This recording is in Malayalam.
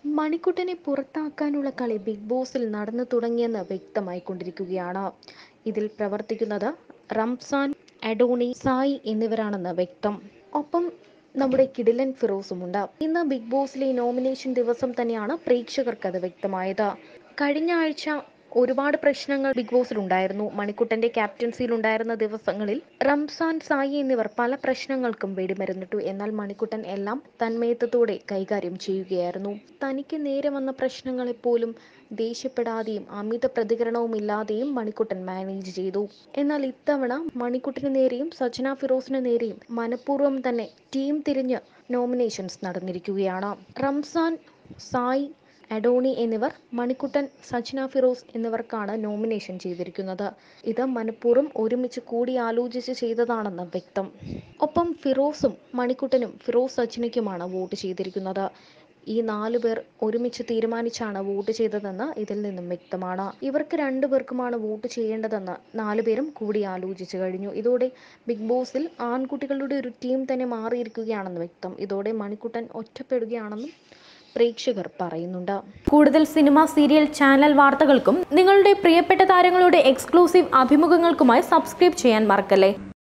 മണിക്കുട്ടനെ പുറത്താക്കാനുള്ള കളി ബിഗ് ബോസിൽ നടന്നു തുടങ്ങിയെന്ന് വ്യക്തമായിക്കൊണ്ടിരിക്കുകയാണ് ഇതിൽ പ്രവർത്തിക്കുന്നത് റംസാൻ അഡോണി സായി എന്നിവരാണെന്ന് വ്യക്തം ഒപ്പം നമ്മുടെ കിടിലൻ ഫിറോസുമുണ്ട് ഇന്ന് ബിഗ് ബോസിലെ നോമിനേഷൻ ദിവസം തന്നെയാണ് പ്രേക്ഷകർക്ക് അത് വ്യക്തമായത് കഴിഞ്ഞ ആഴ്ച ഒരുപാട് പ്രശ്നങ്ങൾ ബിഗ് ബോസിൽ ഉണ്ടായിരുന്നു മണിക്കുട്ടന്റെ ക്യാപ്റ്റൻസിയിൽ ഉണ്ടായിരുന്ന ദിവസങ്ങളിൽ റംസാൻ സായി എന്നിവർ പല പ്രശ്നങ്ങൾക്കും വെടിമരുന്നിട്ടു എന്നാൽ മണിക്കുട്ടൻ എല്ലാം തന്മയത്വത്തോടെ കൈകാര്യം ചെയ്യുകയായിരുന്നു തനിക്ക് നേരെ വന്ന പ്രശ്നങ്ങളെപ്പോലും ദേഷ്യപ്പെടാതെയും അമിത പ്രതികരണവും ഇല്ലാതെയും മണിക്കുട്ടൻ മാനേജ് ചെയ്തു എന്നാൽ ഇത്തവണ മണിക്കുട്ടന് നേരെയും സജന ഫിറോസിന് നേരെയും മനഃപൂർവ്വം തന്നെ ടീം തിരിഞ്ഞ് നോമിനേഷൻസ് നടന്നിരിക്കുകയാണ് റംസാൻ സായ് അഡോണി എന്നിവർ മണിക്കുട്ടൻ സജ്ന ഫിറോസ് എന്നിവർക്കാണ് നോമിനേഷൻ ചെയ്തിരിക്കുന്നത് ഇത് മനഃപൂർവ്വം ഒരുമിച്ച് കൂടി ആലോചിച്ച് ചെയ്തതാണെന്ന് വ്യക്തം ഒപ്പം ഫിറോസും മണിക്കുട്ടനും ഫിറോസ് സജ്നയ്ക്കുമാണ് വോട്ട് ചെയ്തിരിക്കുന്നത് ഈ നാലു പേർ ഒരുമിച്ച് തീരുമാനിച്ചാണ് വോട്ട് ചെയ്തതെന്ന് ഇതിൽ നിന്നും വ്യക്തമാണ് ഇവർക്ക് രണ്ടുപേർക്കുമാണ് വോട്ട് ചെയ്യേണ്ടതെന്ന് നാലുപേരും കൂടി ആലോചിച്ചു കഴിഞ്ഞു ഇതോടെ ബിഗ് ബോസിൽ ആൺകുട്ടികളുടെ ഒരു ടീം തന്നെ മാറിയിരിക്കുകയാണെന്ന് വ്യക്തം ഇതോടെ മണിക്കുട്ടൻ ഒറ്റപ്പെടുകയാണെന്നും പ്രേക്ഷകർ പറയുന്നുണ്ട് കൂടുതൽ സിനിമ സീരിയൽ ചാനൽ വാർത്തകൾക്കും നിങ്ങളുടെ പ്രിയപ്പെട്ട താരങ്ങളുടെ എക്സ്ക്ലൂസീവ് അഭിമുഖങ്ങൾക്കുമായി സബ്സ്ക്രൈബ് ചെയ്യാൻ മറക്കല്ലേ